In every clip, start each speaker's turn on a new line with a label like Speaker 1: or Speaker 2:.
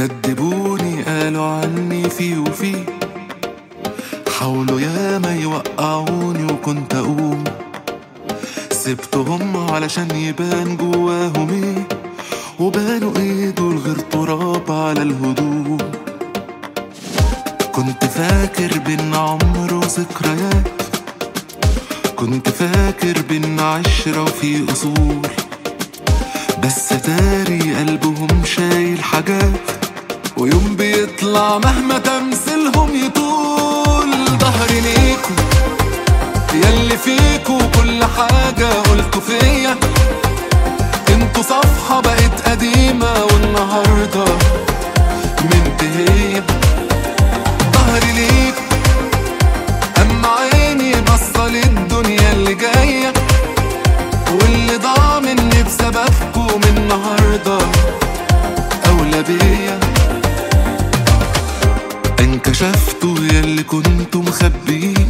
Speaker 1: كدبوني قالوا عني في وفي حاولوا ياما يوقعوني وكنت اقوم سبتهم علشان يبان جواهم ايه وبانوا ايه دول غير تراب على الهدوم كنت فاكر بينا عمر وذكريات كنت فاكر بينا عشرة وفي أصول بس تاري قلبهم شايل حاجات ويوم بيطلع مهما تمثيلهم يطول ظهري ليكوا ياللي فيكوا كل حاجة قلتوا فيا انتوا صفحة بقت قديمة والنهاردة منتهية ظهري ليكوا أما عيني بصة للدنيا اللي جاية واللي ضاع مني بسببكوا من النهاردة أولى بيا انكشفتوا ياللي كنتوا مخبيين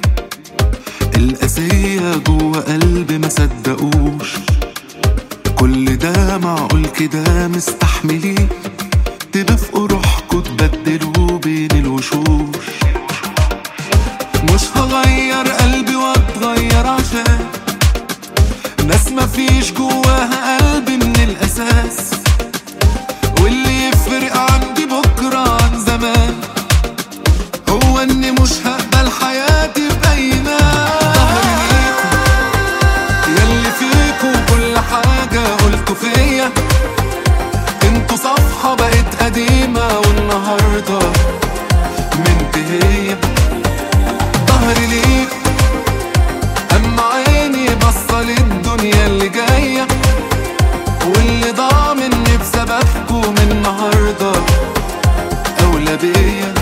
Speaker 1: القاسية جوا قلبي ما صدقوش كل ده معقول كده مستحملين تدفقوا روحكوا تبدلوا بين الوشوش مش هغير قلبي واتغير عشان ناس مفيش جواها قلب من الاساس واللي يفرق عندي بكره عن زمان هو اني مش هقبل حياتي باي ظهري ليكوا ياللي فيكوا كل حاجه قلتوا فيا انتوا صفحه بقت قديمه والنهارده منتهيه ظهري ليك أما عيني بصة للدنيا اللي جاية واللي ضاع مني بسببكوا من النهاردة أولى بيا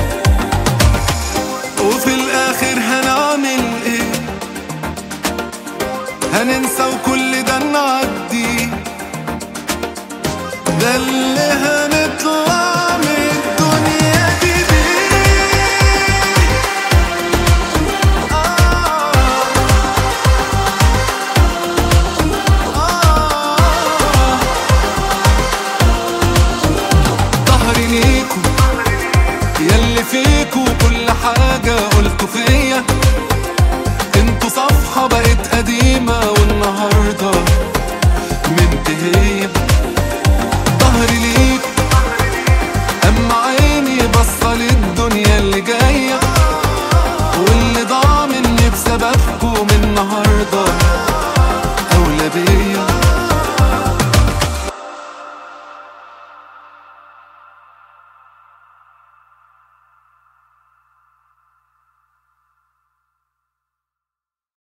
Speaker 1: وفي الآخر هنعمل إيه هننسى وكل ده نعدي ده اللي هنطلع من الدنيا دي بيه ظهري ليكوا ياللي فيكوا كل حاجة قلتوا فيا